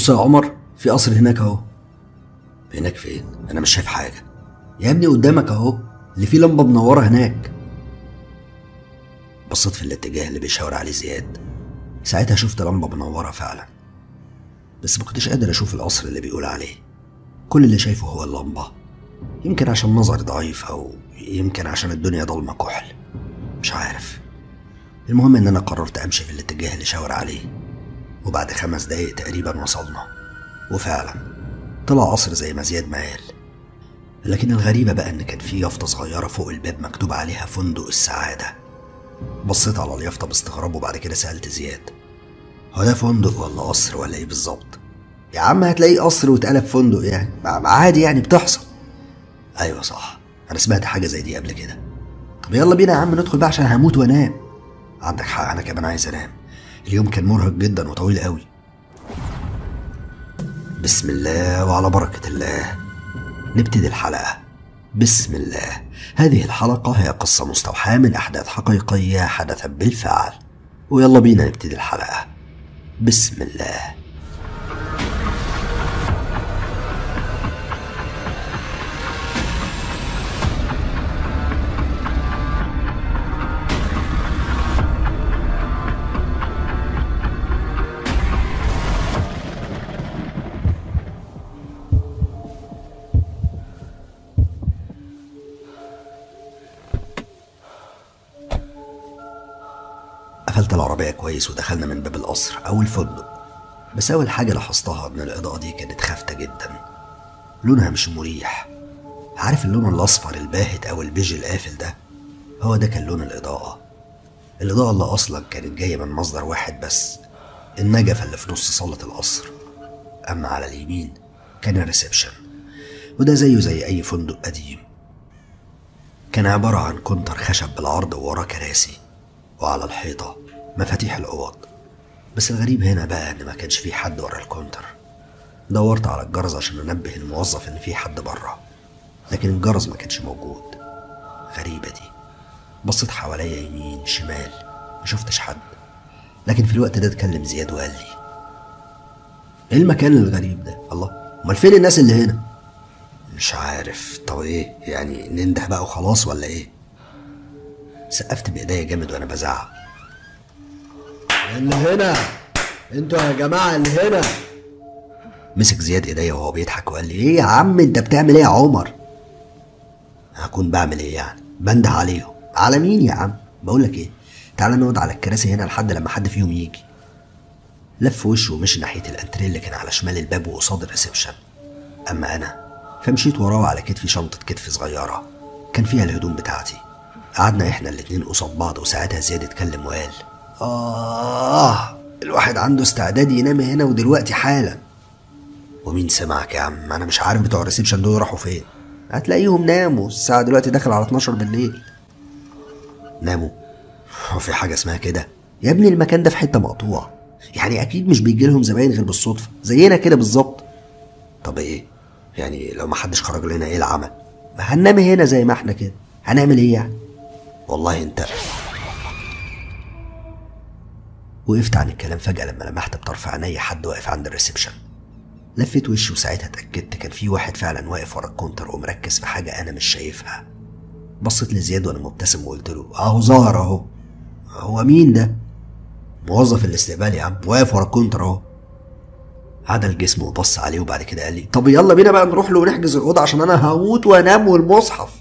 بص يا عمر في قصر هناك اهو هناك فين انا مش شايف حاجه يا ابني قدامك اهو اللي فيه لمبه منوره هناك بصيت في الاتجاه اللي بيشاور عليه زياد ساعتها شفت لمبه منوره فعلا بس ما كنتش قادر اشوف القصر اللي بيقول عليه كل اللي شايفه هو اللمبه يمكن عشان نظري ضعيف او يمكن عشان الدنيا ضلمه كحل مش عارف المهم ان انا قررت امشي في الاتجاه اللي شاور عليه وبعد خمس دقايق تقريبا وصلنا وفعلا طلع قصر زي ما زياد ما قال لكن الغريبة بقى إن كان في يافطة صغيرة فوق الباب مكتوب عليها فندق السعادة بصيت على اليافطة باستغراب وبعد كده سألت زياد هو ده فندق ولا قصر ولا إيه بالظبط؟ يا عم هتلاقيه قصر واتقلب فندق يعني عادي يعني بتحصل أيوة صح أنا سمعت حاجة زي دي قبل كده طب يلا بينا يا عم ندخل بقى عشان هموت وانام عندك حق أنا كمان عايز أنام اليوم كان مرهق جدا وطويل قوي بسم الله وعلى بركة الله نبتدي الحلقة بسم الله هذه الحلقة هي قصة مستوحاة من أحداث حقيقية حدثت بالفعل ويلا بينا نبتدي الحلقة بسم الله قفلت العربية كويس ودخلنا من باب القصر أو الفندق بس أول حاجة لاحظتها إن الإضاءة دي كانت خافتة جدا لونها مش مريح عارف اللون الأصفر الباهت أو البيج القافل ده هو ده كان لون الإضاءة الإضاءة اللي أصلا كانت جاية من مصدر واحد بس النجفة اللي في نص صالة القصر أما على اليمين كان الريسبشن وده زيه زي أي فندق قديم كان عبارة عن كونتر خشب بالعرض ووراه كراسي وعلى الحيطة مفاتيح الأوض بس الغريب هنا بقى إن ما كانش في حد ورا الكونتر دورت على الجرس عشان أنبه الموظف إن في حد بره لكن الجرس ما كانش موجود غريبة دي بصيت حواليا يمين شمال ما شفتش حد لكن في الوقت ده اتكلم زياد وقال لي ايه المكان الغريب ده الله امال فين الناس اللي هنا مش عارف طب ايه يعني ننده بقى وخلاص ولا ايه سقفت بايديا جامد وانا بزعق اللي هنا انتوا يا جماعه اللي هنا مسك زياد ايديا وهو بيضحك وقال لي ايه يا عم انت بتعمل ايه يا عمر هكون بعمل ايه يعني بنده عليهم على مين يا عم بقول لك ايه تعالى نقعد على الكراسي هنا لحد لما حد فيهم يجي لف وشه ومشي ناحيه الانتريه اللي كان على شمال الباب وقصاد الريسبشن اما انا فمشيت وراه على كتفي شنطه كتف صغيره كان فيها الهدوم بتاعتي قعدنا احنا الاتنين قصاد بعض وساعتها زياد اتكلم وقال آه الواحد عنده استعداد ينام هنا ودلوقتي حالا ومين سمعك يا عم انا مش عارف بتوع الريسبشن دول راحوا فين هتلاقيهم ناموا الساعة دلوقتي داخل على 12 بالليل ناموا هو في حاجة اسمها كده يا ابني المكان ده في حتة مقطوعة يعني أكيد مش بيجي لهم زباين غير بالصدفة زينا كده بالظبط طب إيه؟ يعني لو ما حدش خرج لنا إيه العمل؟ ما هننام هنا زي ما إحنا كده هنعمل إيه يعني؟ والله أنت وقفت عن الكلام فجأة لما لمحت بطرف عيني حد واقف عند الريسبشن لفيت وشي وساعتها اتأكدت كان في واحد فعلا واقف ورا الكونتر ومركز في حاجة أنا مش شايفها بصيت لزياد وأنا مبتسم وقلت له أهو ظهر أهو هو مين ده؟ موظف الاستقبال يا عم واقف ورا الكونتر أهو عدل جسمه وبص عليه وبعد كده قال لي طب يلا بينا بقى نروح له ونحجز الأوضة عشان أنا هموت وأنام والمصحف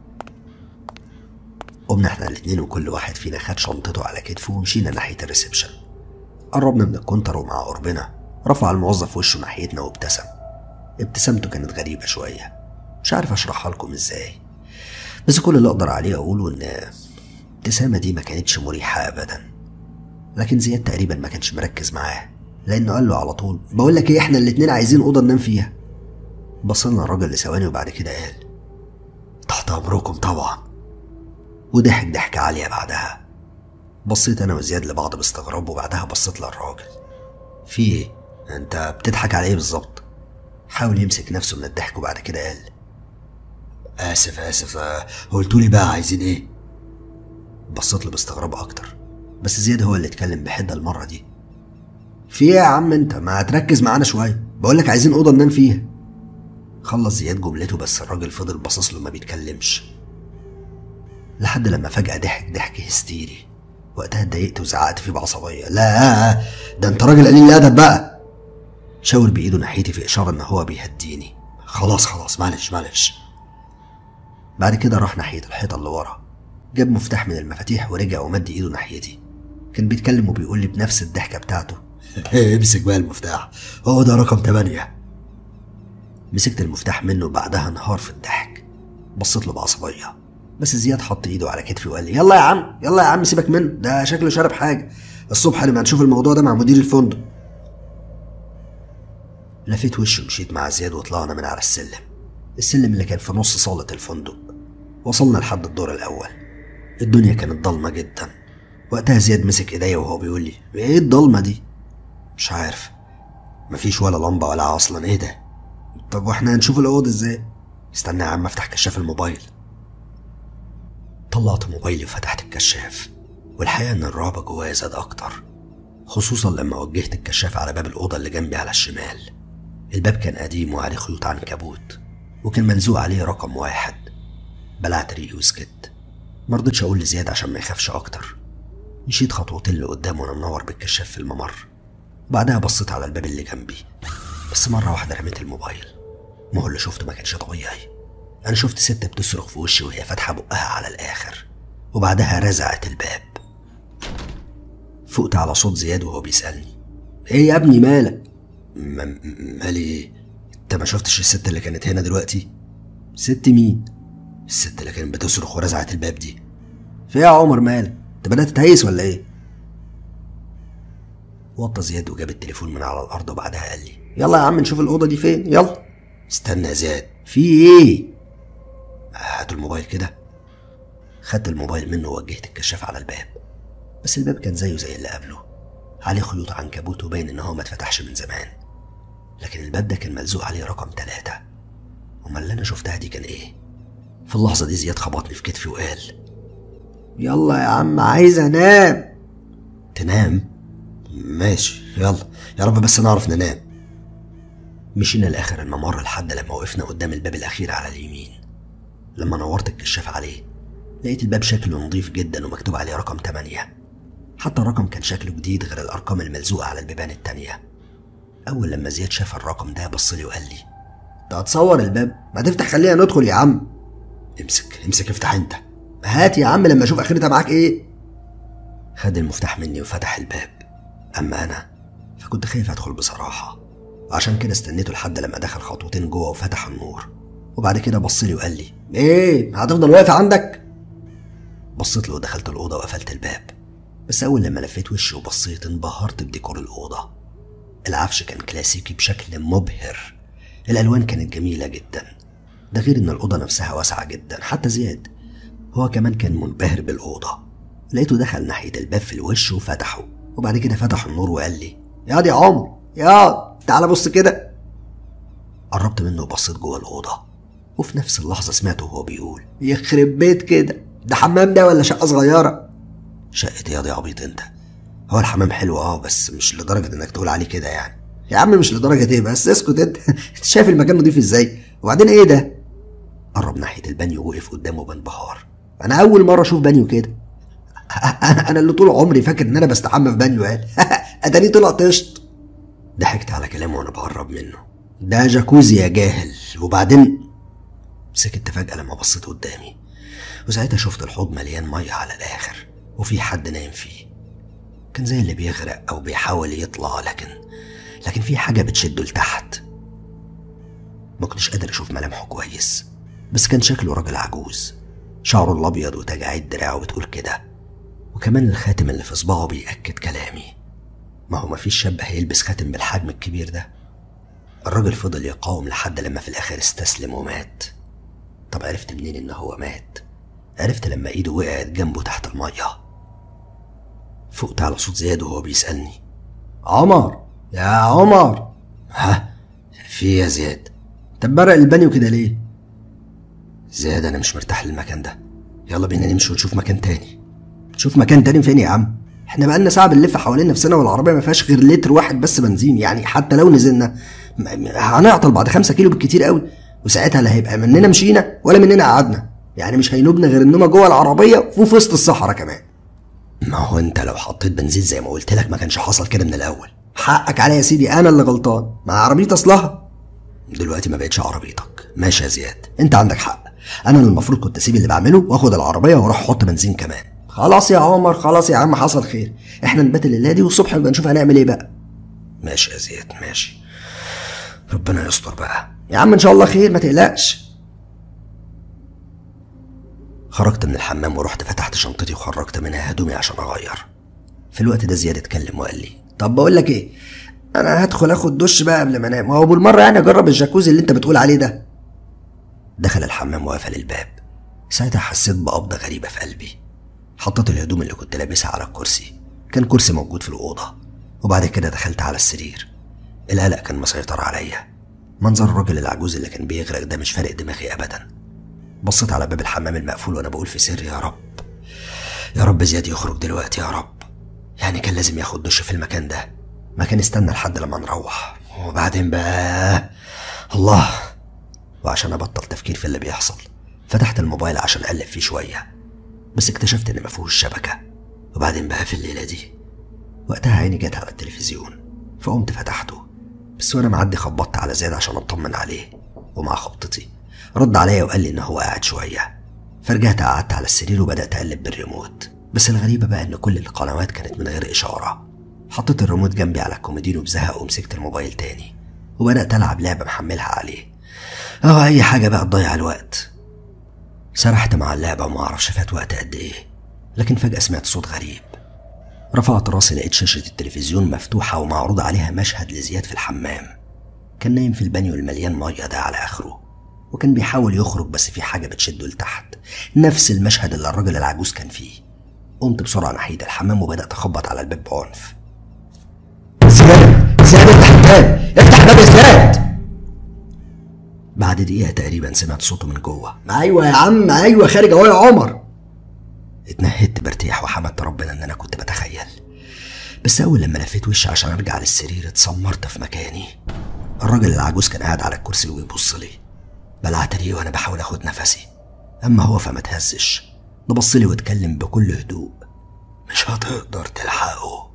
قمنا احنا الاتنين وكل واحد فينا خد شنطته على كتفه ومشينا ناحية الريسبشن قربنا من الكونتر ومع قربنا رفع الموظف وشه ناحيتنا وابتسم ابتسامته كانت غريبة شوية مش عارف اشرحها لكم ازاي بس كل اللي اقدر عليه اقوله ان الابتسامة دي ما كانتش مريحة ابدا لكن زياد تقريبا ما كانش مركز معاه لانه قال له على طول بقول لك ايه احنا الاتنين عايزين اوضه ننام فيها بصلنا الراجل لثواني وبعد كده قال تحت امركم طبعا وضحك ضحكة عالية بعدها بصيت أنا وزياد لبعض باستغراب وبعدها بصيت للراجل في إيه؟ أنت بتضحك على إيه بالظبط؟ حاول يمسك نفسه من الضحك وبعد كده قال آسف آسف آه، قلتولي بقى عايزين إيه؟ بصيت له باستغراب أكتر بس زياد هو اللي اتكلم بحدة المرة دي في ايه يا عم انت ما تركز معانا شويه بقول لك عايزين اوضه ننام فيها خلص زياد جملته بس الراجل فضل باصص له ما بيتكلمش لحد لما فجأة ضحك ضحك هستيري وقتها اتضايقت وزعقت فيه بعصبية لا ده انت راجل قليل الأدب بقى شاور بإيده ناحيتي في إشارة إن هو بيهديني خلاص خلاص معلش معلش بعد كده راح ناحية الحيطة اللي ورا جاب مفتاح من المفاتيح ورجع ومد إيده ناحيتي كان بيتكلم وبيقول لي بنفس الضحكة بتاعته امسك بقى المفتاح هو ده رقم تمانية مسكت المفتاح منه وبعدها انهار في الضحك بصيت له بعصبية بس زياد حط ايده على كتفي وقال لي يلا يا عم يلا يا عم سيبك منه ده شكله شارب حاجة الصبح لما نشوف الموضوع ده مع مدير الفندق لفيت وشي ومشيت مع زياد وطلعنا من على السلم السلم اللي كان في نص صالة الفندق وصلنا لحد الدور الأول الدنيا كانت ضلمة جدا وقتها زياد مسك ايديا وهو بيقول لي ايه الضلمة دي مش عارف مفيش ولا لمبة ولا أصلا ايه ده طب واحنا هنشوف الأوض ازاي استنى يا عم افتح كشاف الموبايل طلعت موبايلي وفتحت الكشاف والحقيقة إن الرعب جوايا زاد أكتر خصوصا لما وجهت الكشاف على باب الأوضة اللي جنبي على الشمال الباب كان قديم وعليه خيوط عنكبوت وكان ملزوق عليه رقم واحد بلعت ريقي وسكت مرضتش أقول لزياد عشان ما يخافش أكتر مشيت خطوتين لقدام وأنا منور بالكشاف في الممر بعدها بصيت على الباب اللي جنبي بس مرة واحدة رميت الموبايل ما هو اللي شفته ما كانش طبيعي أنا شفت ست بتصرخ في وشي وهي فاتحة بقها على الآخر وبعدها رزعت الباب فقت على صوت زياد وهو بيسألني إيه يا ابني مالك؟ م- مالي إيه؟ أنت ما شفتش الست اللي كانت هنا دلوقتي؟ ست مين؟ الست اللي كانت بتصرخ ورزعت الباب دي في إيه يا عمر مالك؟ أنت بدأت تهيس ولا إيه؟ وطى زياد وجاب التليفون من على الأرض وبعدها قال لي يلا يا عم نشوف الأوضة دي فين يلا استنى يا زياد في إيه؟ هات الموبايل كده خدت الموبايل منه ووجهت الكشاف على الباب بس الباب كان زيه زي اللي قبله عليه خيوط عنكبوت وباين ان هو ما اتفتحش من زمان لكن الباب ده كان ملزوق عليه رقم ثلاثة امال اللي انا شفتها دي كان ايه في اللحظة دي زياد خبطني في كتفي وقال يلا يا عم عايز انام تنام ماشي يلا يا رب بس نعرف ننام مشينا لاخر الممر لحد لما وقفنا قدام الباب الاخير على اليمين لما نورت الكشاف عليه لقيت الباب شكله نظيف جدا ومكتوب عليه رقم 8 حتى الرقم كان شكله جديد غير الأرقام الملزوقة على البيبان التانية أول لما زياد شاف الرقم ده بص لي وقال لي ده هتصور الباب ما تفتح خلينا ندخل يا عم امسك امسك افتح انت هات يا عم لما اشوف اخرتها معاك ايه خد المفتاح مني وفتح الباب اما انا فكنت خايف ادخل بصراحه عشان كده استنيته لحد لما دخل خطوتين جوه وفتح النور وبعد كده بص لي وقال لي ايه هتفضل واقف عندك بصيت له ودخلت الاوضه وقفلت الباب بس اول لما لفيت وشي وبصيت انبهرت بديكور الاوضه العفش كان كلاسيكي بشكل مبهر الالوان كانت جميله جدا ده غير ان الاوضه نفسها واسعه جدا حتى زياد هو كمان كان منبهر بالاوضه لقيته دخل ناحيه الباب في الوش وفتحه وبعد كده فتح النور وقال لي ياض يا عمر ياض تعالى بص كده قربت منه وبصيت جوه الاوضه وفي نفس اللحظه سمعته وهو بيقول يخرب بيت كده ده حمام ده ولا شقه صغيره شقه ايه ياض يا عبيط انت هو الحمام حلو اه بس مش لدرجه انك تقول عليه كده يعني يا عم مش لدرجه ايه بس اسكت انت انت شايف المكان نضيف ازاي وبعدين ايه ده قرب ناحيه البانيو ووقف قدامه بانبهار انا اول مره اشوف بانيو كده انا انا اللي طول عمري فاكر ان انا بستحمى في بانيو قال اتاني طلع طشت ضحكت على كلامه وانا بقرب منه ده جاكوزي يا جاهل وبعدين سكت فجأة لما بصيت قدامي وساعتها شفت الحوض مليان مية على الآخر وفي حد نايم فيه كان زي اللي بيغرق أو بيحاول يطلع لكن لكن في حاجة بتشده لتحت ما كنتش قادر أشوف ملامحه كويس بس كان شكله راجل عجوز شعره الأبيض وتجاعيد دراعه بتقول كده وكمان الخاتم اللي في صباعه بيأكد كلامي ما هو مفيش شاب هيلبس خاتم بالحجم الكبير ده الراجل فضل يقاوم لحد لما في الآخر استسلم ومات طب عرفت منين إن هو مات عرفت لما إيده وقعت جنبه تحت المية فقت على صوت زياد وهو بيسألني عمر يا عمر ها في إيه يا زياد طب برق البانيو كده ليه زياد انا مش مرتاح للمكان ده يلا بينا نمشي ونشوف مكان تاني نشوف مكان تاني فين يا عم احنا بقالنا ساعه بنلف حوالين نفسنا والعربيه ما فيهاش غير لتر واحد بس بنزين يعني حتى لو نزلنا م- م- هنعطل بعد خمسة كيلو بالكتير قوي وساعتها لا هيبقى مننا مشينا ولا مننا قعدنا يعني مش هينوبنا غير النومه جوه العربيه وفي وسط الصحراء كمان ما هو انت لو حطيت بنزين زي ما قلت لك ما كانش حصل كده من الاول حقك عليا يا سيدي انا اللي غلطان مع عربيتي اصلها دلوقتي ما بقتش عربيتك ماشي يا زياد انت عندك حق انا اللي المفروض كنت اسيب اللي بعمله واخد العربيه واروح احط بنزين كمان خلاص يا عمر خلاص يا عم حصل خير احنا نبات الليله دي والصبح نبقى نشوف هنعمل ايه بقى ماشي يا زياد ماشي ربنا يستر بقى يا عم ان شاء الله خير ما تقلقش خرجت من الحمام ورحت فتحت شنطتي وخرجت منها هدومي عشان اغير في الوقت ده زياد اتكلم وقال لي طب بقول لك ايه انا هدخل اخد دش بقى قبل ما انام وهو بالمره يعني اجرب الجاكوزي اللي انت بتقول عليه ده دخل الحمام وقفل الباب ساعتها حسيت بقبضة غريبة في قلبي حطيت الهدوم اللي كنت لابسها على الكرسي كان كرسي موجود في الأوضة وبعد كده دخلت على السرير القلق كان مسيطر عليا منظر الراجل العجوز اللي كان بيغرق ده مش فارق دماغي أبدا بصيت على باب الحمام المقفول وأنا بقول في سري يا رب يا رب زياد يخرج دلوقتي يا رب يعني كان لازم ياخد دش في المكان ده ما كان استنى لحد لما نروح وبعدين بقى الله وعشان ابطل تفكير في اللي بيحصل فتحت الموبايل عشان اقلب فيه شويه بس اكتشفت ان مفيهوش شبكه وبعدين بقى في الليله دي وقتها عيني جت على التلفزيون فقمت فتحته بس وانا معدي خبطت على زياد عشان اطمن عليه ومع خبطتي رد عليا وقال لي ان هو قاعد شويه فرجعت قعدت على السرير وبدات اقلب بالريموت بس الغريبه بقى ان كل القنوات كانت من غير اشاره حطيت الريموت جنبي على الكومودينو بزهق ومسكت الموبايل تاني وبدات العب لعبه محملها عليه اه اي حاجه بقى تضيع الوقت سرحت مع اللعبه وما اعرفش فات وقت قد ايه لكن فجاه سمعت صوت غريب رفعت راسي لقيت شاشه التلفزيون مفتوحه ومعروض عليها مشهد لزياد في الحمام كان نايم في البانيو المليان ميه ده على اخره وكان بيحاول يخرج بس في حاجه بتشده لتحت نفس المشهد اللي الراجل العجوز كان فيه قمت بسرعه ناحيه الحمام وبدات اخبط على الباب بعنف زياد زياد افتح الباب افتح الباب يا زياد بعد دقيقه تقريبا سمعت صوته من جوه ايوه يا عم ايوه خارج اهو يا عمر اتنهدت برتاح وحمدت ربنا ان انا كنت بتخيل بس اول لما لفيت وشي عشان ارجع للسرير اتسمرت في مكاني الراجل العجوز كان قاعد على الكرسي وبيبص لي بلعت ريه وانا بحاول اخد نفسي اما هو فما تهزش ده بص لي واتكلم بكل هدوء مش هتقدر تلحقه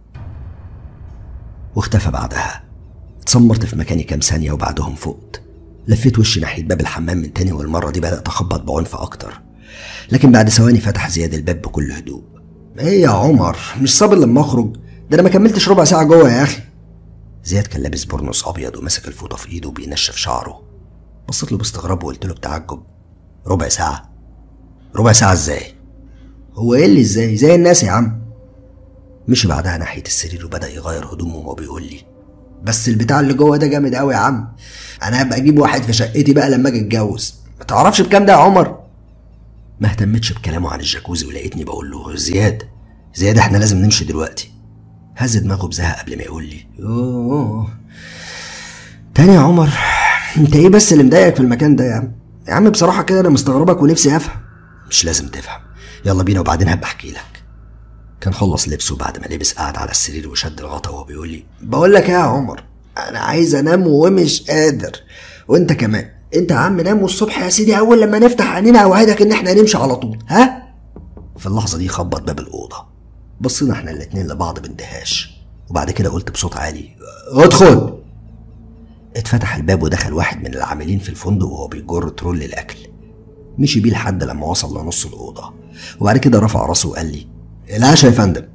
واختفى بعدها اتسمرت في مكاني كام ثانيه وبعدهم فقت لفيت وشي ناحيه باب الحمام من تاني والمره دي بدات اخبط بعنف اكتر لكن بعد ثواني فتح زياد الباب بكل هدوء ايه يا عمر مش صابر لما اخرج ده انا ما كملتش ربع ساعه جوه يا اخي زياد كان لابس برنس ابيض وماسك الفوطه في ايده وبينشف شعره بصيت له باستغراب وقلت له بتعجب ربع ساعه ربع ساعه ازاي هو ايه اللي ازاي زي الناس يا عم مشي بعدها ناحيه السرير وبدا يغير هدومه وهو بيقول لي بس البتاع اللي جوه ده جامد قوي يا عم انا هبقى اجيب واحد في شقتي بقى لما اجي اتجوز ما تعرفش بكام ده يا عمر ما اهتمتش بكلامه عن الجاكوزي ولقيتني بقول له زياد زياد احنا لازم نمشي دلوقتي هز دماغه بزهق قبل ما يقول لي يوه تاني يا عمر انت ايه بس اللي مضايقك في المكان ده يا عم يا عم بصراحه كده انا مستغربك ونفسي افهم مش لازم تفهم يلا بينا وبعدين هبقى احكي لك كان خلص لبسه بعد ما لبس قعد على السرير وشد الغطا وهو بيقول لي بقول لك ايه يا عمر انا عايز انام ومش قادر وانت كمان انت يا عم نام والصبح يا سيدي اول لما نفتح عينينا اوعدك ان احنا هنمشي على طول ها في اللحظه دي خبط باب الاوضه بصينا احنا الاتنين لبعض باندهاش وبعد كده قلت بصوت عالي ادخل اتفتح الباب ودخل واحد من العاملين في الفندق وهو بيجر ترول الاكل مشي بيه لحد لما وصل لنص الاوضه وبعد كده رفع راسه وقال لي العشاء يا فندم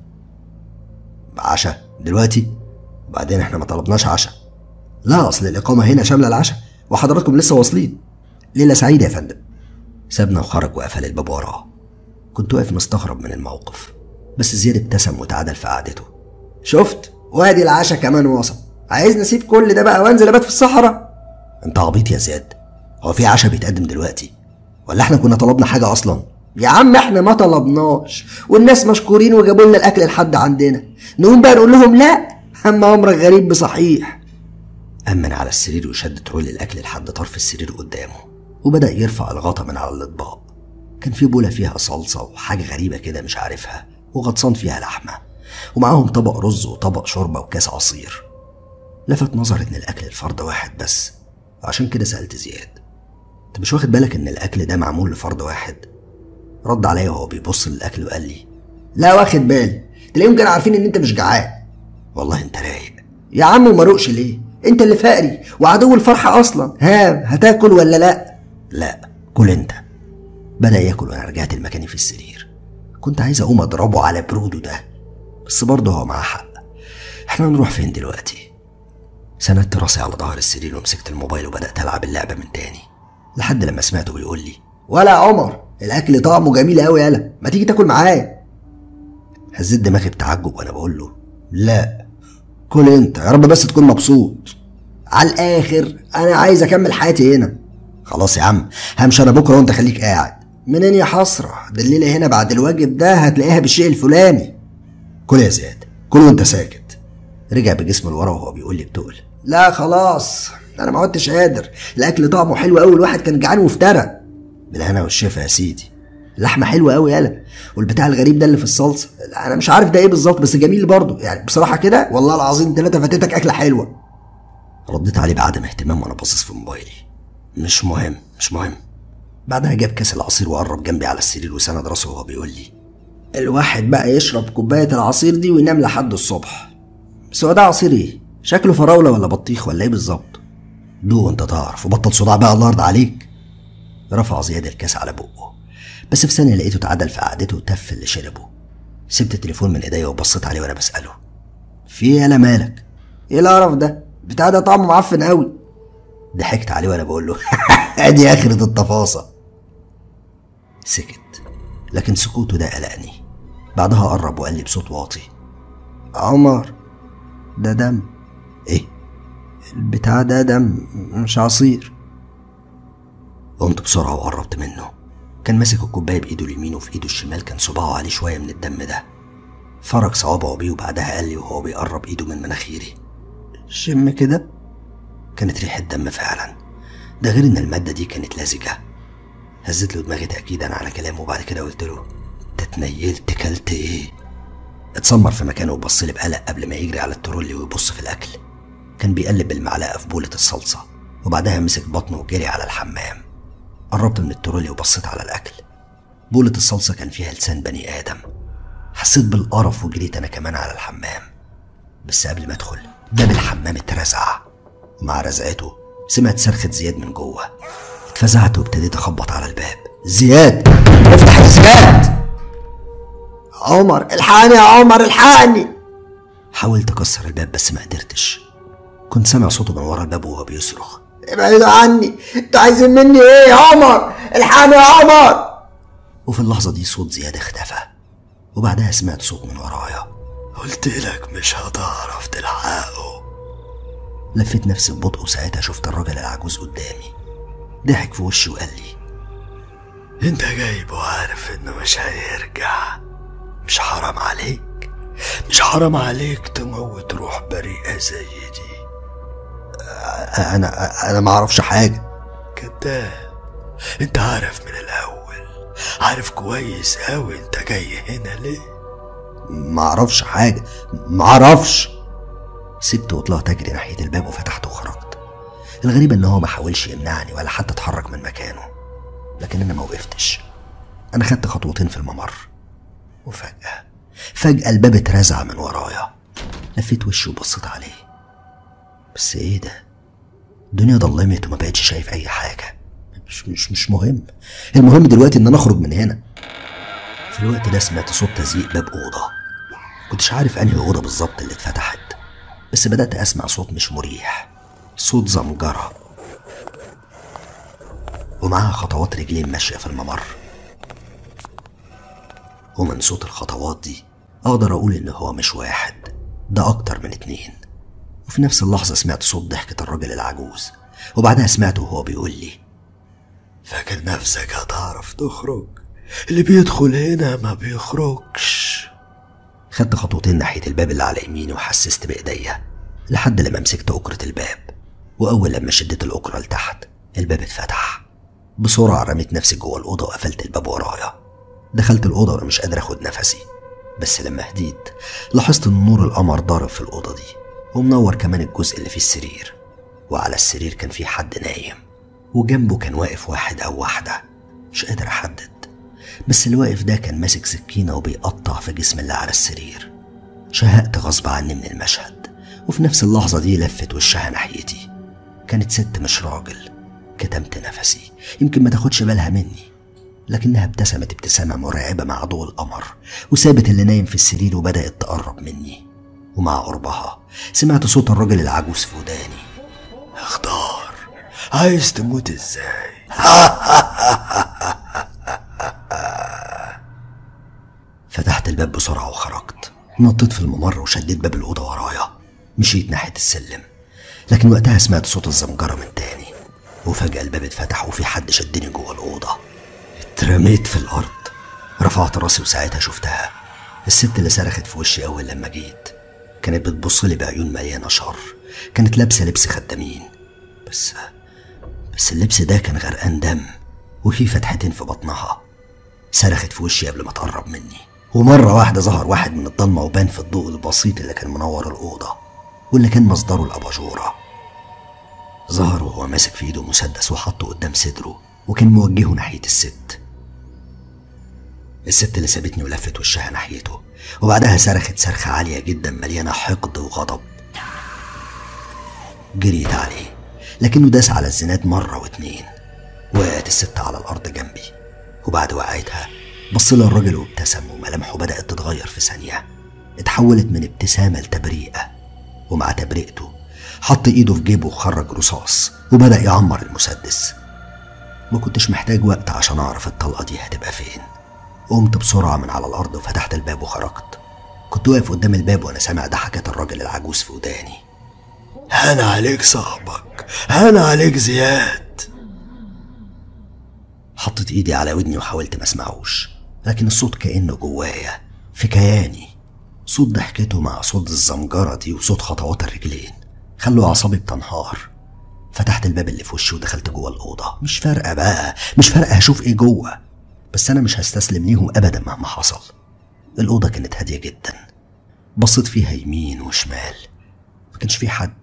عشاء دلوقتي وبعدين احنا ما طلبناش عشاء لا اصل الاقامه هنا شامله العشاء وحضراتكم لسه واصلين ليله سعيده يا فندم سابنا وخرج وقفل الباب وراه كنت واقف مستغرب من الموقف بس زياد ابتسم وتعادل في قعدته شفت وادي العشاء كمان وصل عايز نسيب كل ده بقى وانزل ابات في الصحراء انت عبيط يا زياد هو في عشاء بيتقدم دلوقتي ولا احنا كنا طلبنا حاجه اصلا يا عم احنا ما طلبناش والناس مشكورين وجابوا لنا الاكل لحد عندنا نقوم بقى نقول لهم لا اما امرك غريب بصحيح امن على السرير وشد ترول الاكل لحد طرف السرير قدامه وبدا يرفع الغطا من على الاطباق كان في بوله فيها صلصه وحاجه غريبه كده مش عارفها وغطسان فيها لحمه ومعاهم طبق رز وطبق شوربة وكاس عصير لفت نظري إن الأكل الفرد واحد بس عشان كده سألت زياد أنت مش واخد بالك إن الأكل ده معمول لفرد واحد رد عليا وهو بيبص للأكل وقال لي لا واخد بالي تلاقيهم كانوا عارفين ان انت مش جعان والله أنت رايق يا عم وما روقش ليه انت اللي فقري وعدو الفرحة اصلا ها هتاكل ولا لا لا كل أنت بدأ ياكل وأنا رجعت لمكاني في السرير كنت عايز أقوم أضربه على بروده ده بس برضه هو معاه حق احنا هنروح فين دلوقتي سندت راسي على ظهر السرير ومسكت الموبايل وبدأت ألعب اللعبة من تاني لحد لما سمعته بيقول لي ولا يا عمر الاكل طعمه جميل قوي يالا ما تيجي تاكل معايا هزيت دماغي بتعجب وأنا بقول له لا كل انت يا رب بس تكون مبسوط على الاخر انا عايز اكمل حياتي هنا خلاص يا عم همشي أنا بكرة وأنت خليك قاعد منين يا حسرة ده الليلة هنا بعد الواجب ده هتلاقيها بالشيء الفلاني كل يا زياد كل وأنت ساكت رجع بجسمه لورا وهو بيقول لي بتقل لا خلاص انا ما عدتش قادر الاكل طعمه حلو قوي الواحد كان جعان وافترى بالهنا والشفا يا سيدي اللحمه حلوه قوي يالا والبتاع الغريب ده اللي في الصلصه انا مش عارف ده ايه بالظبط بس جميل برضه يعني بصراحه كده والله العظيم ثلاثه فاتتك اكله حلوه رديت عليه بعدم اهتمام وأنا باصص في موبايلي مش مهم مش مهم بعدها جاب كاس العصير وقرب جنبي على السرير وسند راسه وهو بيقول لي الواحد بقى يشرب كوبايه العصير دي وينام لحد الصبح بس هو ده عصير ايه شكله فراوله ولا بطيخ ولا ايه بالظبط دوق انت تعرف وبطل صداع بقى الله يرضى عليك رفع زياد الكاس على بقه بس في ثانيه لقيته اتعدل في قعدته وتف اللي شربه سبت التليفون من ايديا وبصيت عليه وانا بساله في ايه يالا مالك ايه القرف ده بتاع ده طعمه معفن قوي ضحكت عليه وانا بقول له ادي اخرة التفاصة سكت لكن سكوته ده قلقني بعدها قرب وقال لي بصوت واطي عمر ده دم ايه البتاع ده دم مش عصير قمت بسرعة وقربت منه كان ماسك الكوباية بإيده اليمين وفي إيده الشمال كان صباعه عليه شوية من الدم ده فرك صوابعه بيه وبعدها قال لي وهو بيقرب إيده من مناخيري شم كده كانت ريحة دم فعلا ده غير إن المادة دي كانت لزجة هزت له دماغي تأكيدا على كلامه وبعد كده قلت له أنت اتنيلت كلت إيه؟ اتسمر في مكانه وبص لي بقلق قبل ما يجري على الترولي ويبص في الأكل كان بيقلب بالمعلقة في بولة الصلصة وبعدها مسك بطنه وجري على الحمام قربت من الترولي وبصيت على الأكل بولة الصلصة كان فيها لسان بني آدم حسيت بالقرف وجريت أنا كمان على الحمام بس قبل ما أدخل باب الحمام اترزع ومع رزعته سمعت صرخة زياد من جوه اتفزعت وابتديت أخبط على الباب زياد افتح يا زياد عمر الحقني يا عمر الحقني حاولت أكسر الباب بس ما قدرتش كنت سامع صوته من ورا الباب وهو بيصرخ ابعدوا عني انتوا عايزين مني ايه يا عمر الحقني يا عمر وفي اللحظة دي صوت زياد اختفى وبعدها سمعت صوت من ورايا قلت لك مش هتعرف تلحقه لفيت نفسي ببطء وساعتها شفت الراجل العجوز قدامي ضحك في وشي وقال لي انت جايبه وعارف انه مش هيرجع مش حرام عليك مش حرام عليك تموت روح بريئة زي دي انا انا ما اعرفش حاجه كذاب انت عارف من الاول عارف كويس اوي انت جاي هنا ليه ما اعرفش حاجه ما اعرفش سبته وطلعت اجري ناحيه الباب وفتحته وخرجت الغريب ان هو ما حاولش يمنعني ولا حتى اتحرك من مكانه لكن انا ما وقفتش انا خدت خطوتين في الممر وفجاه فجاه الباب اترزع من ورايا لفيت وشي وبصيت عليه بس ايه ده الدنيا ضلمت وما بقتش شايف اي حاجه مش مش مش مهم المهم دلوقتي ان انا اخرج من هنا في الوقت ده سمعت صوت تزييق باب اوضه كنتش عارف انهي اوضه بالظبط اللي اتفتحت بس بدات اسمع صوت مش مريح صوت زمجره ومعاها خطوات رجلين ماشيه في الممر ومن صوت الخطوات دي اقدر اقول ان هو مش واحد ده اكتر من اتنين وفي نفس اللحظة سمعت صوت ضحكة الراجل العجوز وبعدها سمعته وهو بيقول لي فاكر نفسك هتعرف تخرج اللي بيدخل هنا ما بيخرجش خدت خطوتين ناحية الباب اللي على يميني وحسست بإيديا لحد لما مسكت أكرة الباب وأول لما شديت الأكرة لتحت الباب اتفتح بسرعة رميت نفسي جوه الأوضة وقفلت الباب ورايا دخلت الأوضة وأنا مش قادر أخد نفسي بس لما هديت لاحظت ان نور القمر ضارب في الأوضة دي ومنور كمان الجزء اللي في السرير وعلى السرير كان في حد نايم وجنبه كان واقف واحد أو واحدة مش قادر أحدد بس اللي واقف ده كان ماسك سكينة وبيقطع في جسم اللي على السرير شهقت غصب عني من المشهد وفي نفس اللحظة دي لفت وشها ناحيتي كانت ست مش راجل كتمت نفسي يمكن ما تاخدش بالها مني لكنها ابتسمت ابتسامة مرعبة مع ضوء القمر وسابت اللي نايم في السرير وبدأت تقرب مني ومع قربها سمعت صوت الراجل العجوز في وداني اختار عايز تموت ازاي فتحت الباب بسرعة وخرجت نطيت في الممر وشديت باب الأوضة ورايا مشيت ناحية السلم لكن وقتها سمعت صوت الزمجرة من تاني وفجأة الباب اتفتح وفي حد شدني جوه الأوضة اترميت في الأرض رفعت راسي وساعتها شفتها الست اللي صرخت في وشي أول لما جيت كانت بتبص لي بعيون مليانة شر كانت لابسة لبس خدامين بس بس اللبس ده كان غرقان دم وفي فتحتين في بطنها صرخت في وشي قبل ما تقرب مني ومرة واحدة ظهر واحد من الضلمة وبان في الضوء البسيط اللي كان منور الأوضة واللي كان مصدره الأباجورة ظهر وهو ماسك في ايده مسدس وحطه قدام صدره وكان موجهه ناحية الست الست اللي سابتني ولفت وشها ناحيته وبعدها صرخت صرخة عالية جدا مليانة حقد وغضب جريت عليه لكنه داس على الزناد مرة واتنين وقعت الست على الأرض جنبي وبعد وقعتها بص لها الراجل وابتسم وملامحه بدأت تتغير في ثانية اتحولت من ابتسامة لتبريئة ومع تبرئته حط ايده في جيبه وخرج رصاص وبدأ يعمر المسدس ما كنتش محتاج وقت عشان أعرف الطلقة دي هتبقى فين قمت بسرعة من على الأرض وفتحت الباب وخرجت كنت واقف قدام الباب وأنا سامع ضحكات الراجل العجوز في وداني هان عليك صاحبك هان عليك زياد حطيت ايدي على ودني وحاولت ما اسمعوش لكن الصوت كأنه جوايا في كياني صوت ضحكته مع صوت الزمجرة دي وصوت خطوات الرجلين خلوا أعصابي بتنهار فتحت الباب اللي في وشي ودخلت جوه الأوضة مش فارقة بقى مش فارقة هشوف إيه جوه بس أنا مش هستسلم ليهم أبدا مهما حصل الأوضة كانت هادية جدا بصيت فيها يمين وشمال ما كانش في حد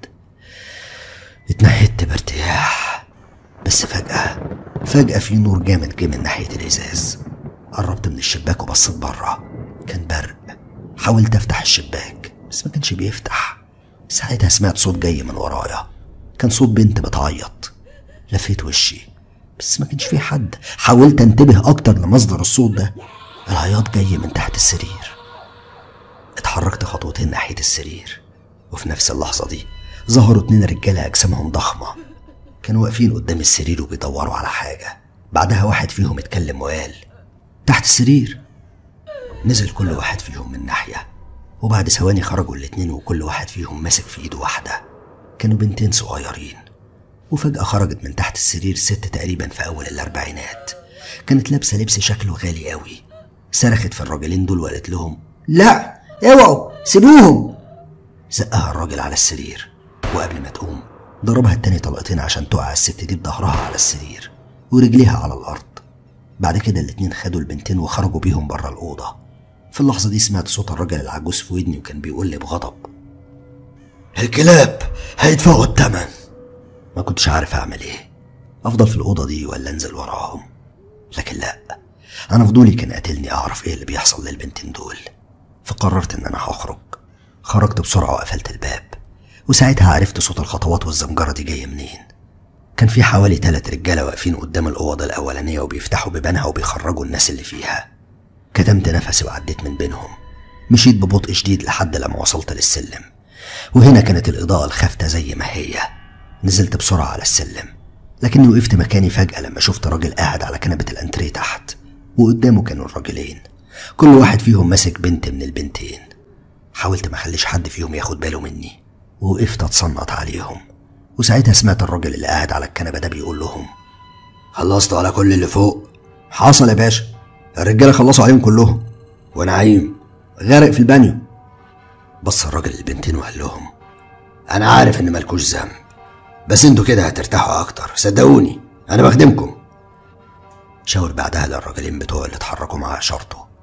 اتنهدت بارتياح بس فجأة فجأة في نور جامد جه من ناحية الإزاز قربت من الشباك وبصيت بره كان برق حاولت أفتح الشباك بس ما كانش بيفتح ساعتها سمعت صوت جاي من ورايا كان صوت بنت بتعيط لفيت وشي بس ما كانش في حد حاولت انتبه اكتر لمصدر الصوت ده العياط جاي من تحت السرير اتحركت خطوتين ناحية السرير وفي نفس اللحظة دي ظهروا اتنين رجالة أجسامهم ضخمة كانوا واقفين قدام السرير وبيدوروا على حاجة بعدها واحد فيهم اتكلم وقال تحت السرير نزل كل واحد فيهم من ناحية وبعد ثواني خرجوا الاتنين وكل واحد فيهم ماسك في ايده واحدة كانوا بنتين صغيرين وفجأة خرجت من تحت السرير ست تقريبا في أول الأربعينات كانت لابسة لبس شكله غالي قوي صرخت في الراجلين دول وقالت لهم لا اوعوا سيبوهم زقها الراجل على السرير وقبل ما تقوم ضربها التاني طلقتين عشان تقع الست دي بظهرها على السرير ورجليها على الأرض بعد كده الاتنين خدوا البنتين وخرجوا بيهم بره الأوضة في اللحظة دي سمعت صوت الراجل العجوز في ودني وكان بيقول لي بغضب الكلاب هيدفعوا الثمن ما كنتش عارف أعمل إيه أفضل في الأوضة دي ولا أنزل وراهم لكن لا أنا فضولي كان قاتلني أعرف إيه اللي بيحصل للبنتين دول فقررت إن أنا هخرج خرجت بسرعة وقفلت الباب وساعتها عرفت صوت الخطوات والزمجرة دي جاية منين كان في حوالي تلات رجالة واقفين قدام الأوضة الأولانية وبيفتحوا بيبانها وبيخرجوا الناس اللي فيها كتمت نفسي وعديت من بينهم مشيت ببطء شديد لحد لما وصلت للسلم وهنا كانت الإضاءة الخافتة زي ما هي نزلت بسرعة على السلم لكني وقفت مكاني فجأة لما شفت راجل قاعد على كنبة الأنتريه تحت وقدامه كانوا الراجلين كل واحد فيهم ماسك بنت من البنتين حاولت ما اخليش حد فيهم ياخد باله مني ووقفت اتصنت عليهم وساعتها سمعت الراجل اللي قاعد على الكنبة ده بيقول لهم خلصت على كل اللي فوق حصل يا باشا الرجالة خلصوا عليهم كلهم ونعيم غارق في البانيو بص الراجل للبنتين وقال لهم انا عارف ان مالكوش ذنب بس انتوا كده هترتاحوا اكتر صدقوني انا بخدمكم شاور بعدها للراجلين بتوع اللي اتحركوا معاه شرطه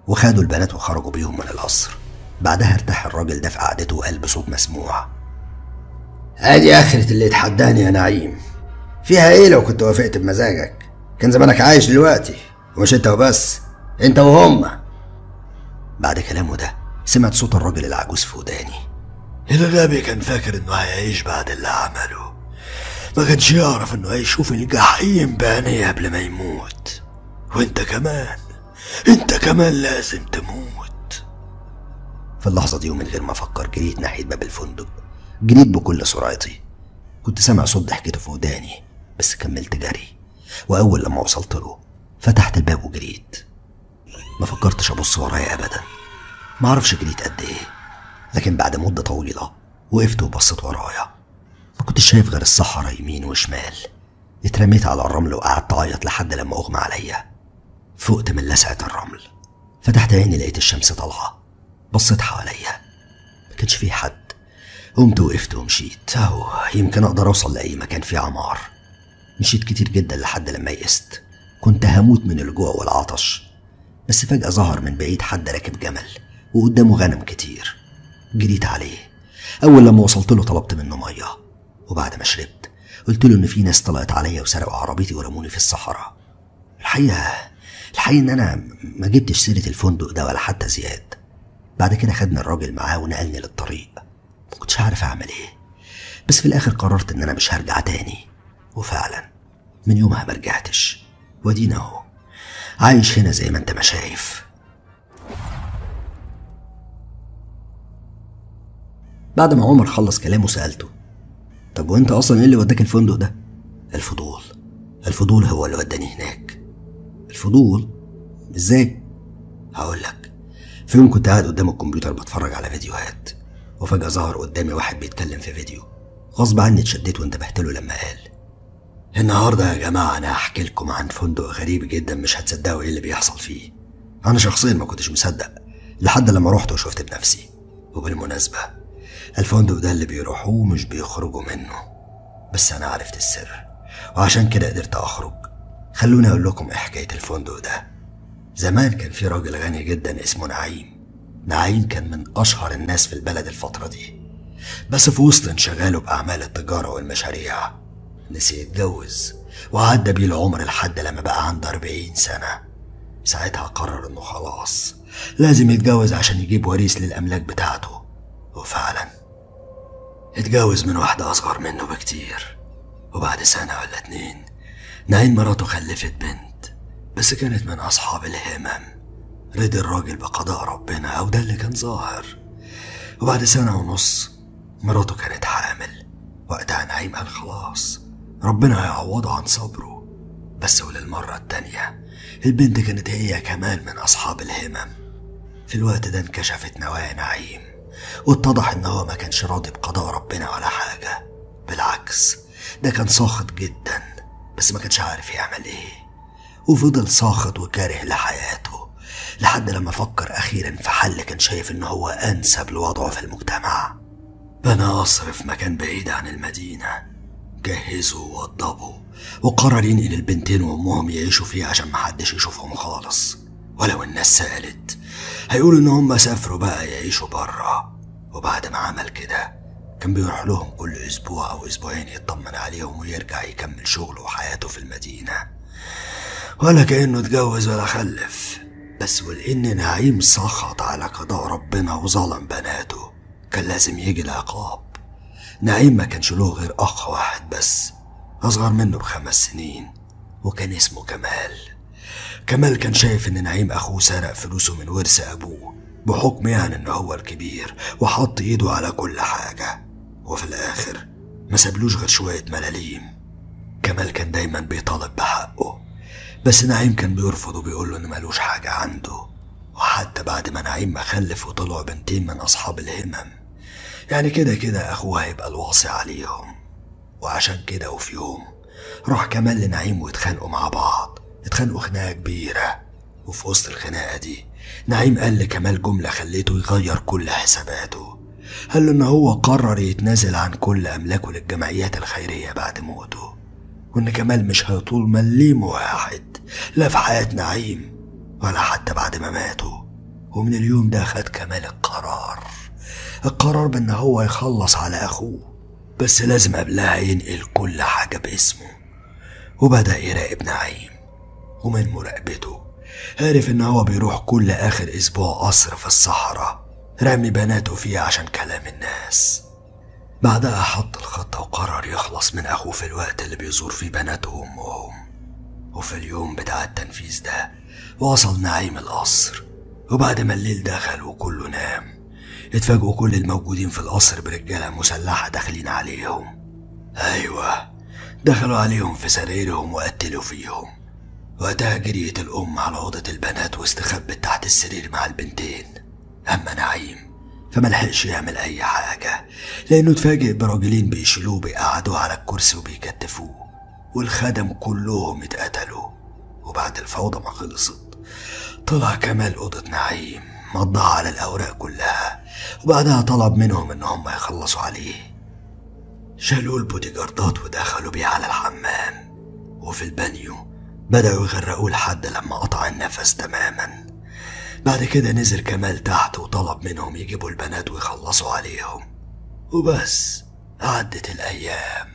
وخدوا البنات وخرجوا بيهم من القصر بعدها ارتاح الراجل ده في قعدته وقال بصوت مسموع ادي اخرة اللي اتحداني يا نعيم فيها ايه لو كنت وافقت بمزاجك كان زمانك عايش دلوقتي ومش انت وبس انت وهم بعد كلامه ده سمعت صوت الراجل العجوز في وداني الغبي كان فاكر انه هيعيش بعد اللي عمله ما كانش يعرف انه هيشوف الجحيم بعينيه قبل ما يموت وانت كمان انت كمان لازم تموت في اللحظة دي ومن غير ما أفكر جريت ناحية باب الفندق جريت بكل سرعتي كنت سامع صوت ضحكته في وداني بس كملت جري وأول لما وصلت له فتحت الباب وجريت ما فكرتش أبص ورايا أبدا ما أعرفش جريت قد إيه لكن بعد مدة طويلة وقفت وبصيت ورايا ما كنتش شايف غير الصحراء يمين وشمال اترميت على الرمل وقعدت أعيط لحد لما أغمى عليا فقت من لسعة الرمل فتحت عيني لقيت الشمس طالعة بصيت حواليا ما كانش فيه حد قمت وقفت ومشيت اهو يمكن اقدر اوصل لاي مكان فيه عمار مشيت كتير جدا لحد لما يئست كنت هموت من الجوع والعطش بس فجأة ظهر من بعيد حد راكب جمل وقدامه غنم كتير جريت عليه أول لما وصلت له طلبت منه مية وبعد ما شربت قلت له إن في ناس طلعت عليا وسرقوا عربيتي ورموني في الصحراء الحقيقة الحقيقة إن أنا ما جبتش سيرة الفندق ده ولا حتى زياد بعد كده خدني الراجل معاه ونقلني للطريق ما كنتش عارف أعمل إيه بس في الآخر قررت إن أنا مش هرجع تاني وفعلا من يومها ما رجعتش وادينا أهو عايش هنا زي ما أنت ما شايف بعد ما عمر خلص كلامه سألته طب وانت اصلا ايه اللي وداك الفندق ده الفضول الفضول هو اللي وداني هناك الفضول ازاي هقول لك في يوم كنت قاعد قدام الكمبيوتر بتفرج على فيديوهات وفجأة ظهر قدامي واحد بيتكلم في فيديو غصب عني اتشديت وانتبهت له لما قال النهاردة يا جماعة أنا هحكي لكم عن فندق غريب جدا مش هتصدقوا إيه اللي بيحصل فيه أنا شخصيا ما كنتش مصدق لحد لما رحت وشفت بنفسي وبالمناسبة الفندق ده اللي بيروحوه مش بيخرجوا منه بس أنا عرفت السر وعشان كده قدرت أخرج خلوني أقول لكم إيه حكاية الفندق ده زمان كان في راجل غني جدا اسمه نعيم نعيم كان من أشهر الناس في البلد الفترة دي بس في وسط انشغاله بأعمال التجارة والمشاريع نسي يتجوز وعدى بيه العمر لحد لما بقى عنده أربعين سنة ساعتها قرر إنه خلاص لازم يتجوز عشان يجيب وريث للأملاك بتاعته وفعلا اتجوز من واحدة أصغر منه بكتير وبعد سنة ولا اتنين نعيم مراته خلفت بنت بس كانت من أصحاب الهمم رضي الراجل بقضاء ربنا أو ده اللي كان ظاهر وبعد سنة ونص مراته كانت حامل وقتها نعيم قال خلاص ربنا هيعوضه عن صبره بس وللمرة التانية البنت كانت هي كمان من أصحاب الهمم في الوقت ده انكشفت نوايا نعيم واتضح ان هو ما كانش راضي بقضاء ربنا ولا حاجة بالعكس ده كان ساخط جدا بس ما كانش عارف يعمل ايه وفضل ساخط وكاره لحياته لحد لما فكر اخيرا في حل كان شايف ان هو انسب لوضعه في المجتمع بنى قصر في مكان بعيد عن المدينة جهزه ووضبه وقرر ينقل البنتين وامهم يعيشوا فيه عشان محدش يشوفهم خالص ولو الناس سألت هيقولوا ان هم سافروا بقى يعيشوا برا وبعد ما عمل كده كان بيروح لهم كل اسبوع او اسبوعين يطمن عليهم ويرجع يكمل شغله وحياته في المدينة ولا كأنه اتجوز ولا خلف بس ولأن نعيم سخط على قضاء ربنا وظلم بناته كان لازم يجي العقاب نعيم ما كانش له غير أخ واحد بس أصغر منه بخمس سنين وكان اسمه كمال كمال كان شايف إن نعيم أخوه سرق فلوسه من ورث أبوه بحكم يعني إن هو الكبير وحط إيده على كل حاجة وفي الآخر ما سابلوش غير شوية ملاليم كمال كان دايما بيطالب بحقه بس نعيم كان بيرفض وبيقول له إن ملوش حاجة عنده وحتى بعد ما نعيم ما خلف وطلعوا بنتين من أصحاب الهمم يعني كده كده أخوه هيبقى الواصي عليهم وعشان كده وفي يوم راح كمال لنعيم واتخانقوا مع بعض اتخانقوا خناقة كبيرة وفي وسط الخناقة دي نعيم قال لكمال جملة خليته يغير كل حساباته قال له إن هو قرر يتنازل عن كل أملاكه للجمعيات الخيرية بعد موته وإن كمال مش هيطول مليم واحد لا في حياة نعيم ولا حتى بعد ما ماتوا ومن اليوم ده خد كمال القرار القرار بان هو يخلص على اخوه بس لازم قبلها ينقل كل حاجة باسمه وبدأ يراقب نعيم ومن مراقبته عرف ان هو بيروح كل اخر اسبوع قصر في الصحراء رامي بناته فيه عشان كلام الناس بعدها حط الخطة وقرر يخلص من أخوه في الوقت اللي بيزور فيه بناته وأمهم وفي اليوم بتاع التنفيذ ده وصل نعيم القصر وبعد ما الليل دخل وكله نام اتفاجئوا كل الموجودين في القصر برجالة مسلحة داخلين عليهم أيوة دخلوا عليهم في سريرهم وقتلوا فيهم وقتها جريت الأم على أوضة البنات واستخبت تحت السرير مع البنتين أما نعيم فملحقش يعمل أي حاجة لأنه اتفاجئ براجلين بيشيلوه بيقعدوه على الكرسي وبيكتفوه والخدم كلهم اتقتلوا وبعد الفوضى ما خلصت طلع كمال أوضة نعيم مضى على الأوراق كلها وبعدها طلب منهم إن هم يخلصوا عليه شالوا البوديجاردات ودخلوا بيه على الحمام وفي البانيو بدأوا يغرقوه لحد لما قطع النفس تماما بعد كده نزل كمال تحت وطلب منهم يجيبوا البنات ويخلصوا عليهم وبس عدت الأيام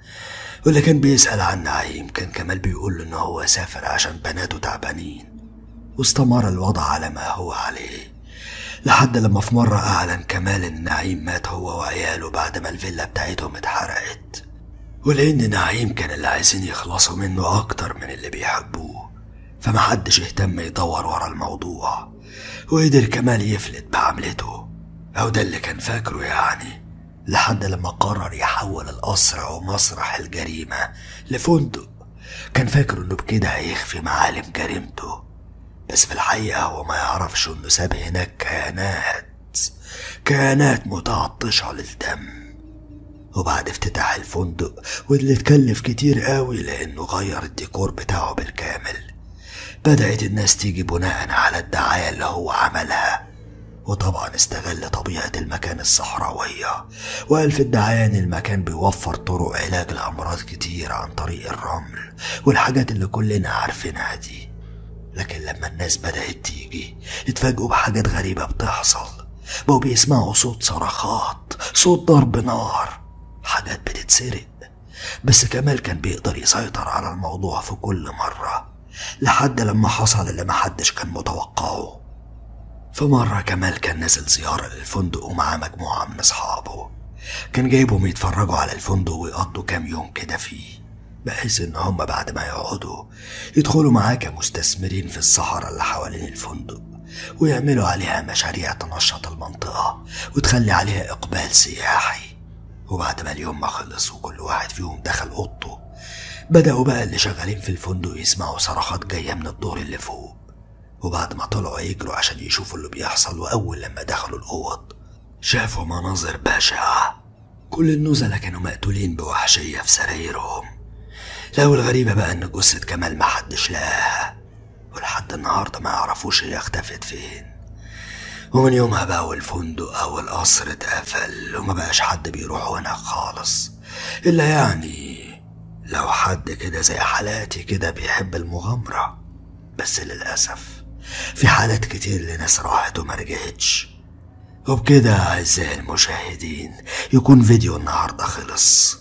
واللي كان بيسأل عن نعيم كان كمال بيقول له إن هو سافر عشان بناته تعبانين واستمر الوضع على ما هو عليه لحد لما في مرة أعلن كمال إن نعيم مات هو وعياله بعد ما الفيلا بتاعتهم اتحرقت ولأن نعيم كان اللي عايزين يخلصوا منه أكتر من اللي بيحبوه فمحدش اهتم يدور ورا الموضوع وقدر كمال يفلت بعملته أو ده اللي كان فاكره يعني لحد لما قرر يحول القصر أو مسرح الجريمة لفندق كان فاكر إنه بكده هيخفي معالم جريمته بس في الحقيقة هو ما يعرفش إنه ساب هناك كيانات كيانات متعطشة للدم وبعد افتتاح الفندق واللي اتكلف كتير قوي لأنه غير الديكور بتاعه بالكامل بدأت الناس تيجي بناء على الدعاية اللي هو عملها وطبعا استغل طبيعة المكان الصحراوية وقال في الدعاية إن المكان بيوفر طرق علاج لأمراض كتير عن طريق الرمل والحاجات اللي كلنا عارفينها دي لكن لما الناس بدأت تيجي اتفاجئوا بحاجات غريبة بتحصل بقوا بيسمعوا صوت صرخات صوت ضرب نار حاجات بتتسرق بس كمال كان بيقدر يسيطر على الموضوع في كل مرة لحد لما حصل اللي محدش كان متوقعه في مرة كمال كان نازل زيارة للفندق ومعاه مجموعة من أصحابه كان جايبهم يتفرجوا على الفندق ويقضوا كام يوم كده فيه بحيث إن هم بعد ما يقعدوا يدخلوا معاه كمستثمرين في الصحراء اللي حوالين الفندق ويعملوا عليها مشاريع تنشط المنطقة وتخلي عليها إقبال سياحي وبعد ما اليوم ما خلص وكل واحد فيهم دخل أوضته بدأوا بقى اللي شغالين في الفندق يسمعوا صرخات جاية من الدور اللي فوق وبعد ما طلعوا يجروا عشان يشوفوا اللي بيحصل وأول لما دخلوا الأوض شافوا مناظر بشعة كل النزلاء كانوا مقتولين بوحشية في سرايرهم لو الغريبة بقى إن جثة كمال محدش لقاها ولحد النهاردة ما يعرفوش هي اختفت فين ومن يومها بقى والفندق أو القصر اتقفل وما بقاش حد بيروح هناك خالص إلا يعني لو حد كده زي حالاتي كده بيحب المغامرة بس للأسف في حالات كتير لناس راحت وما رجعتش وبكده أعزائي المشاهدين يكون فيديو النهاردة خلص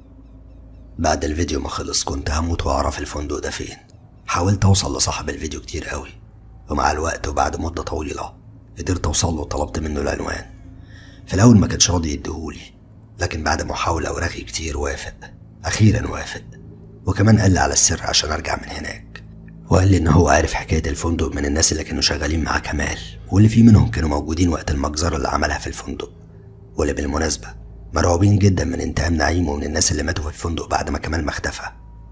بعد الفيديو ما خلص كنت هموت وأعرف الفندق ده فين حاولت أوصل لصاحب الفيديو كتير قوي ومع الوقت وبعد مدة طويلة قدرت أوصل له وطلبت منه العنوان في الأول ما كانش راضي يديهولي لكن بعد محاولة ورغي كتير وافق أخيرا وافق وكمان قال لي على السر عشان أرجع من هناك وقال لي إن هو عارف حكاية الفندق من الناس اللي كانوا شغالين مع كمال واللي في منهم كانوا موجودين وقت المجزرة اللي عملها في الفندق واللي بالمناسبة مرعوبين جدا من انتقام نعيم ومن الناس اللي ماتوا في الفندق بعد ما كمال ما اختفى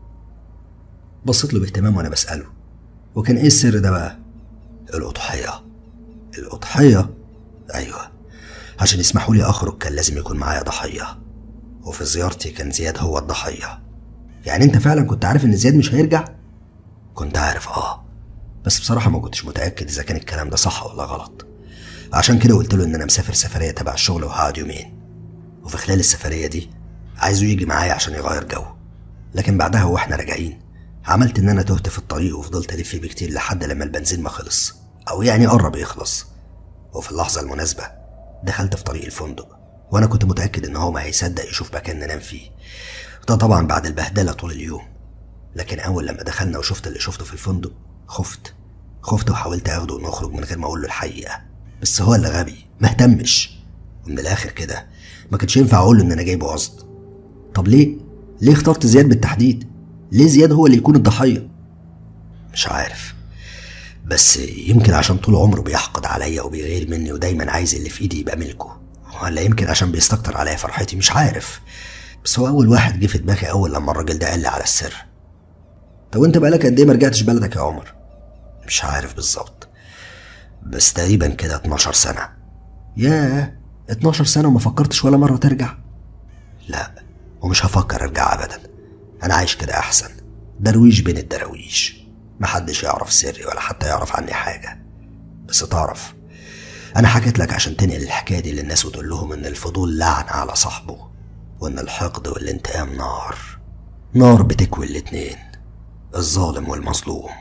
بصيت له باهتمام وأنا بسأله وكان إيه السر ده بقى؟ الأضحية الأضحية أيوة عشان يسمحوا لي أخرج كان لازم يكون معايا ضحية وفي زيارتي كان زياد هو الضحية يعني أنت فعلا كنت عارف إن زياد مش هيرجع؟ كنت عارف آه بس بصراحة ما كنتش متأكد إذا كان الكلام ده صح ولا غلط عشان كده قلت له إن أنا مسافر سفرية تبع الشغل وهقعد يومين وفي خلال السفرية دي عايزه يجي معايا عشان يغير جو لكن بعدها واحنا راجعين عملت إن أنا تهت في الطريق وفضلت ألف بيه كتير لحد لما البنزين ما خلص أو يعني قرب يخلص وفي اللحظة المناسبة دخلت في طريق الفندق وأنا كنت متأكد إن هو ما هيصدق يشوف مكان ننام فيه ده طبعا بعد البهدلة طول اليوم لكن أول لما دخلنا وشفت اللي شفته في الفندق خفت خفت وحاولت اخده ونخرج من غير ما اقول له الحقيقه بس هو اللي غبي ما اهتمش ومن الاخر كده ما كانش ينفع اقول له ان انا جايبه قصد طب ليه ليه اخترت زياد بالتحديد ليه زياد هو اللي يكون الضحيه مش عارف بس يمكن عشان طول عمره بيحقد عليا وبيغير مني ودايما عايز اللي في ايدي يبقى ملكه ولا يمكن عشان بيستكتر عليا فرحتي مش عارف بس هو اول واحد جه في دماغي اول لما الراجل ده قال لي على السر طب وانت بقالك قد ايه ما رجعتش بلدك يا عمر مش عارف بالظبط بس تقريبا كده 12 سنة ياه 12 سنة وما فكرتش ولا مرة ترجع لا ومش هفكر ارجع ابدا انا عايش كده احسن درويش بين الدراويش محدش يعرف سري ولا حتى يعرف عني حاجة بس تعرف انا حكيت لك عشان تنقل الحكاية دي للناس وتقول لهم ان الفضول لعنة على صاحبه وان الحقد والانتقام نار نار بتكوي الاتنين الظالم والمظلوم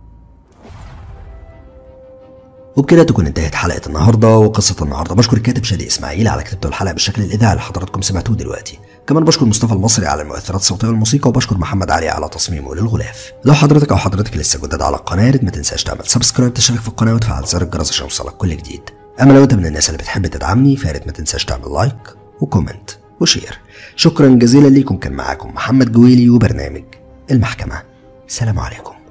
وبكده تكون انتهت حلقة النهاردة وقصة النهاردة بشكر الكاتب شادي إسماعيل على كتابته الحلقة بالشكل الإذاعي اللي حضراتكم سمعتوه دلوقتي كمان بشكر مصطفى المصري على المؤثرات الصوتية والموسيقى وبشكر محمد علي على تصميمه للغلاف لو حضرتك أو حضرتك لسه جداد على القناة يا ريت ما تنساش تعمل سبسكرايب تشترك في القناة وتفعل زر الجرس عشان يوصلك كل جديد أما لو أنت من الناس اللي بتحب تدعمني فيا ريت ما تنساش تعمل لايك وكومنت وشير شكرا جزيلا ليكم كان معاكم محمد جويلي وبرنامج المحكمة سلام عليكم